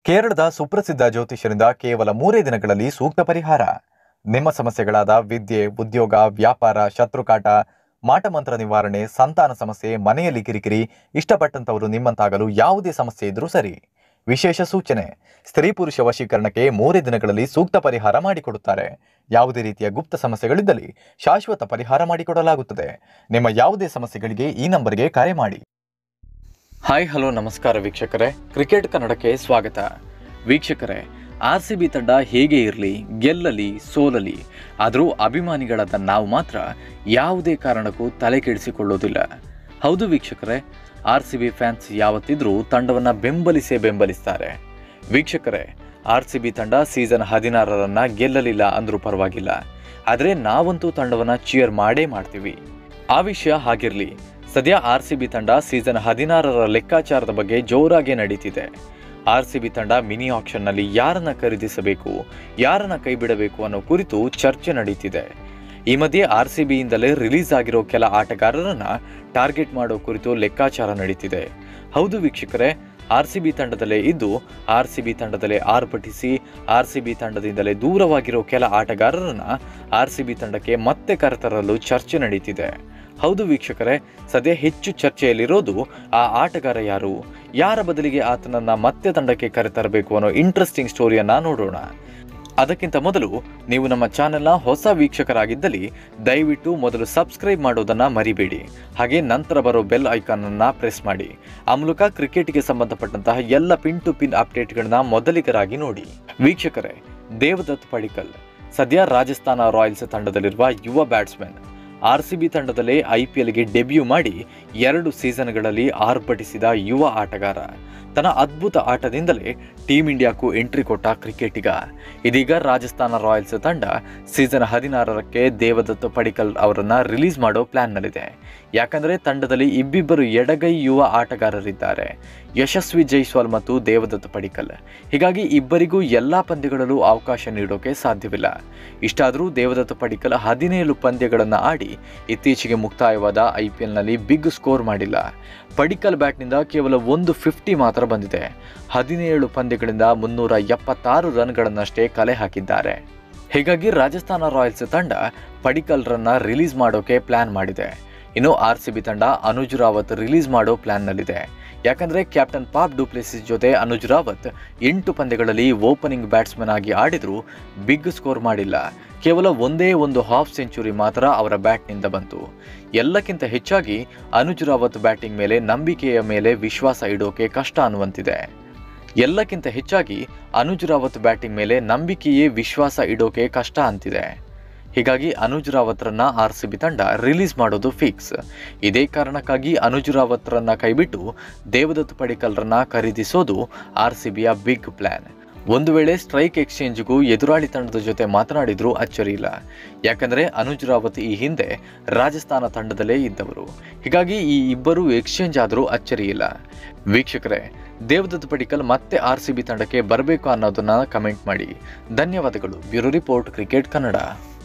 ಕೇರಳದ ಸುಪ್ರಸಿದ್ಧ ಜ್ಯೋತಿಷ್ಯರಿಂದ ಕೇವಲ ಮೂರೇ ದಿನಗಳಲ್ಲಿ ಸೂಕ್ತ ಪರಿಹಾರ ನಿಮ್ಮ ಸಮಸ್ಯೆಗಳಾದ ವಿದ್ಯೆ ಉದ್ಯೋಗ ವ್ಯಾಪಾರ ಶತ್ರುಕಾಟ ಮಾಟಮಂತ್ರ ನಿವಾರಣೆ ಸಂತಾನ ಸಮಸ್ಯೆ ಮನೆಯಲ್ಲಿ ಕಿರಿಕಿರಿ ಇಷ್ಟಪಟ್ಟಂತವರು ನಿಮ್ಮಂತಾಗಲು ಯಾವುದೇ ಸಮಸ್ಯೆ ಇದ್ರೂ ಸರಿ ವಿಶೇಷ ಸೂಚನೆ ಸ್ತ್ರೀ ಪುರುಷ ವಶೀಕರಣಕ್ಕೆ ಮೂರೇ ದಿನಗಳಲ್ಲಿ ಸೂಕ್ತ ಪರಿಹಾರ ಮಾಡಿಕೊಡುತ್ತಾರೆ ಯಾವುದೇ ರೀತಿಯ ಗುಪ್ತ ಸಮಸ್ಯೆಗಳಿದ್ದಲ್ಲಿ ಶಾಶ್ವತ ಪರಿಹಾರ ಮಾಡಿಕೊಡಲಾಗುತ್ತದೆ ನಿಮ್ಮ ಯಾವುದೇ ಸಮಸ್ಯೆಗಳಿಗೆ ಈ ನಂಬರ್ಗೆ ಕರೆ ಮಾಡಿ ಹಾಯ್ ಹಲೋ ನಮಸ್ಕಾರ ವೀಕ್ಷಕರೇ ಕ್ರಿಕೆಟ್ ಕನ್ನಡಕ್ಕೆ ಸ್ವಾಗತ ವೀಕ್ಷಕರೇ ಆರ್ ಸಿ ಬಿ ತಂಡ ಹೇಗೆ ಇರಲಿ ಗೆಲ್ಲಲಿ ಸೋಲಲಿ ಆದರೂ ಅಭಿಮಾನಿಗಳಾದ ನಾವು ಮಾತ್ರ ಯಾವುದೇ ಕಾರಣಕ್ಕೂ ತಲೆ ಕೆಡಿಸಿಕೊಳ್ಳೋದಿಲ್ಲ ಹೌದು ವೀಕ್ಷಕರೇ ಆರ್ ಸಿ ಬಿ ಫ್ಯಾನ್ಸ್ ಯಾವತ್ತಿದ್ರೂ ತಂಡವನ್ನು ಬೆಂಬಲಿಸೇ ಬೆಂಬಲಿಸ್ತಾರೆ ವೀಕ್ಷಕರೇ ಆರ್ ಸಿ ಬಿ ತಂಡ ಸೀಸನ್ ಹದಿನಾರರನ್ನ ಗೆಲ್ಲಲಿಲ್ಲ ಅಂದ್ರೂ ಪರವಾಗಿಲ್ಲ ಆದರೆ ನಾವಂತೂ ತಂಡವನ್ನು ಚಿಯರ್ ಮಾಡೇ ಮಾಡ್ತೀವಿ ಆ ವಿಷಯ ಹಾಗಿರಲಿ ಸದ್ಯ ಆರ್ ಸಿ ಬಿ ತಂಡ ಸೀಸನ್ ಹದಿನಾರರ ಲೆಕ್ಕಾಚಾರದ ಬಗ್ಗೆ ಜೋರಾಗಿ ನಡೀತಿದೆ ಆರ್ ಸಿ ಬಿ ತಂಡ ಮಿನಿ ಆಕ್ಷನ್ನಲ್ಲಿ ಯಾರನ್ನ ಖರೀದಿಸಬೇಕು ಯಾರನ್ನ ಕೈಬಿಡಬೇಕು ಅನ್ನೋ ಕುರಿತು ಚರ್ಚೆ ನಡೀತಿದೆ ಈ ಮಧ್ಯೆ ಆರ್ ಸಿ ಬಿಯಿಂದಲೇ ರಿಲೀಸ್ ಆಗಿರೋ ಕೆಲ ಆಟಗಾರರನ್ನ ಟಾರ್ಗೆಟ್ ಮಾಡೋ ಕುರಿತು ಲೆಕ್ಕಾಚಾರ ನಡೀತಿದೆ ಹೌದು ವೀಕ್ಷಕರೇ ಆರ್ ಸಿ ಬಿ ತಂಡದಲ್ಲೇ ಇದ್ದು ಆರ್ ಸಿ ಬಿ ತಂಡದಲ್ಲೇ ಆರ್ಭಟಿಸಿ ಆರ್ ಸಿ ಬಿ ತಂಡದಿಂದಲೇ ದೂರವಾಗಿರೋ ಕೆಲ ಆಟಗಾರರನ್ನ ಆರ್ ಸಿ ಬಿ ತಂಡಕ್ಕೆ ಮತ್ತೆ ಕರೆತರಲು ಚರ್ಚೆ ನಡೀತಿದೆ ಹೌದು ವೀಕ್ಷಕರೇ ಸದ್ಯ ಹೆಚ್ಚು ಚರ್ಚೆಯಲ್ಲಿರೋದು ಆ ಆಟಗಾರ ಯಾರು ಯಾರ ಬದಲಿಗೆ ಆತನನ್ನ ಮತ್ತೆ ತಂಡಕ್ಕೆ ಕರೆತರಬೇಕು ಅನ್ನೋ ಇಂಟ್ರೆಸ್ಟಿಂಗ್ ಸ್ಟೋರಿಯನ್ನ ನೋಡೋಣ ಅದಕ್ಕಿಂತ ಮೊದಲು ನೀವು ನಮ್ಮ ಚಾನೆಲ್ನ ಹೊಸ ವೀಕ್ಷಕರಾಗಿದ್ದಲ್ಲಿ ದಯವಿಟ್ಟು ಮೊದಲು ಸಬ್ಸ್ಕ್ರೈಬ್ ಮಾಡೋದನ್ನ ಮರಿಬೇಡಿ ಹಾಗೆ ನಂತರ ಬರೋ ಬೆಲ್ ಐಕಾನ್ ಅನ್ನ ಪ್ರೆಸ್ ಮಾಡಿ ಆ ಮೂಲಕ ಕ್ರಿಕೆಟ್ಗೆ ಸಂಬಂಧಪಟ್ಟಂತಹ ಎಲ್ಲ ಪಿನ್ ಟು ಪಿನ್ ಅಪ್ಡೇಟ್ಗಳನ್ನ ಮೊದಲಿಗರಾಗಿ ನೋಡಿ ವೀಕ್ಷಕರೇ ದೇವದತ್ ಪಡಿಕಲ್ ಸದ್ಯ ರಾಜಸ್ಥಾನ ರಾಯಲ್ಸ್ ತಂಡದಲ್ಲಿರುವ ಯುವ ಬ್ಯಾಟ್ಸ್ಮನ್ ಆರ್ ಸಿ ಬಿ ತಂಡದಲ್ಲೇ ಐ ಪಿ ಎಲ್ಗೆ ಡೆಬ್ಯೂ ಮಾಡಿ ಎರಡು ಸೀಸನ್ಗಳಲ್ಲಿ ಆರ್ಭಟಿಸಿದ ಯುವ ಆಟಗಾರ ತನ್ನ ಅದ್ಭುತ ಆಟದಿಂದಲೇ ಟೀಮ್ ಇಂಡಿಯಾಕ್ಕೂ ಎಂಟ್ರಿ ಕೊಟ್ಟ ಕ್ರಿಕೆಟಿಗ ಇದೀಗ ರಾಜಸ್ಥಾನ ರಾಯಲ್ಸ್ ತಂಡ ಸೀಸನ್ ಹದಿನಾರರಕ್ಕೆ ದೇವದತ್ ಪಡಿಕಲ್ ಅವರನ್ನ ರಿಲೀಸ್ ಮಾಡೋ ಪ್ಲಾನ್ನಲ್ಲಿದೆ ಯಾಕಂದರೆ ತಂಡದಲ್ಲಿ ಇಬ್ಬಿಬ್ಬರು ಎಡಗೈ ಯುವ ಆಟಗಾರರಿದ್ದಾರೆ ಯಶಸ್ವಿ ಜೈಸ್ವಾಲ್ ಮತ್ತು ದೇವದತ್ ಪಡಿಕಲ್ ಹೀಗಾಗಿ ಇಬ್ಬರಿಗೂ ಎಲ್ಲ ಪಂದ್ಯಗಳಲ್ಲೂ ಅವಕಾಶ ನೀಡೋಕೆ ಸಾಧ್ಯವಿಲ್ಲ ಇಷ್ಟಾದರೂ ದೇವದತ್ ಪಡಿಕಲ್ ಹದಿನೇಳು ಪಂದ್ಯಗಳನ್ನು ಆಡಿ ಇತ್ತೀಚೆಗೆ ಮುಕ್ತಾಯವಾದ ಐ ಪಿ ಎಲ್ನಲ್ಲಿ ಬಿಗ್ ಸ್ಕೋರ್ ಮಾಡಿಲ್ಲ ಪಡಿಕಲ್ ಬ್ಯಾಟ್ನಿಂದ ಕೇವಲ ಒಂದು ಫಿಫ್ಟಿ ಮಾತ್ರ ಬಂದಿದೆ ಹದಿನೇಳು ಪಂದ್ಯಗಳಿಂದ ಮುನ್ನೂರ ಎಪ್ಪತ್ತಾರು ರನ್ಗಳನ್ನಷ್ಟೇ ಕಲೆ ಹಾಕಿದ್ದಾರೆ ಹೀಗಾಗಿ ರಾಜಸ್ಥಾನ ರಾಯಲ್ಸ್ ತಂಡ ಪಡಿಕಲ್ರನ್ನ ರಿಲೀಸ್ ಮಾಡೋಕೆ ಪ್ಲಾನ್ ಮಾಡಿದೆ ಇನ್ನು ಆರ್ ಸಿ ಬಿ ತಂಡ ಅನುಜ್ ರಾವತ್ ರಿಲೀಸ್ ಮಾಡೋ ಪ್ಲಾನ್ನಲ್ಲಿದೆ ಯಾಕಂದ್ರೆ ಕ್ಯಾಪ್ಟನ್ ಪಾಪ್ ಡುಪ್ಲೆಸಿಸ್ ಜೊತೆ ಅನುಜ್ ರಾವತ್ ಎಂಟು ಪಂದ್ಯಗಳಲ್ಲಿ ಓಪನಿಂಗ್ ಬ್ಯಾಟ್ಸ್ಮನ್ ಆಗಿ ಆಡಿದ್ರು ಬಿಗ್ ಸ್ಕೋರ್ ಮಾಡಿಲ್ಲ ಕೇವಲ ಒಂದೇ ಒಂದು ಹಾಫ್ ಸೆಂಚುರಿ ಮಾತ್ರ ಅವರ ಬ್ಯಾಟ್ನಿಂದ ಬಂತು ಎಲ್ಲಕ್ಕಿಂತ ಹೆಚ್ಚಾಗಿ ಅನುಜ್ ರಾವತ್ ಬ್ಯಾಟಿಂಗ್ ಮೇಲೆ ನಂಬಿಕೆಯ ಮೇಲೆ ವಿಶ್ವಾಸ ಇಡೋಕೆ ಕಷ್ಟ ಅನ್ನುವಂತಿದೆ ಎಲ್ಲಕ್ಕಿಂತ ಹೆಚ್ಚಾಗಿ ಅನುಜ್ ರಾವತ್ ಬ್ಯಾಟಿಂಗ್ ಮೇಲೆ ನಂಬಿಕೆಯೇ ವಿಶ್ವಾಸ ಇಡೋಕೆ ಕಷ್ಟ ಅಂತಿದೆ ಹೀಗಾಗಿ ಅನುಜ್ ರಾವತ್ರನ್ನ ಆರ್ ಸಿ ಬಿ ತಂಡ ರಿಲೀಸ್ ಮಾಡೋದು ಫಿಕ್ಸ್ ಇದೇ ಕಾರಣಕ್ಕಾಗಿ ಅನುಜ್ ರಾವತ್ರನ್ನ ಕೈಬಿಟ್ಟು ದೇವದತ್ ಪಡಿಕಲ್ರನ್ನ ಖರೀದಿಸೋದು ಆರ್ ಸಿ ಬಿಯ ಬಿಗ್ ಪ್ಲಾನ್ ಒಂದು ವೇಳೆ ಸ್ಟ್ರೈಕ್ ಎಕ್ಸ್ಚೇಂಜ್ಗೂ ಎದುರಾಳಿ ತಂಡದ ಜೊತೆ ಮಾತನಾಡಿದ್ರೂ ಅಚ್ಚರಿ ಇಲ್ಲ ಯಾಕಂದ್ರೆ ಅನುಜ್ ರಾವತ್ ಈ ಹಿಂದೆ ರಾಜಸ್ಥಾನ ತಂಡದಲ್ಲೇ ಇದ್ದವರು ಹೀಗಾಗಿ ಈ ಇಬ್ಬರು ಎಕ್ಸ್ಚೇಂಜ್ ಆದರೂ ಅಚ್ಚರಿ ಇಲ್ಲ ವೀಕ್ಷಕರೇ ದೇವದತ್ ಪಡಿಕಲ್ ಮತ್ತೆ ಆರ್ ಸಿ ಬಿ ತಂಡಕ್ಕೆ ಬರಬೇಕು ಅನ್ನೋದನ್ನ ಕಮೆಂಟ್ ಮಾಡಿ ಧನ್ಯವಾದಗಳು ಬ್ಯೂರೋ ರಿಪೋರ್ಟ್ ಕ್ರಿಕೆಟ್ ಕನ್ನಡ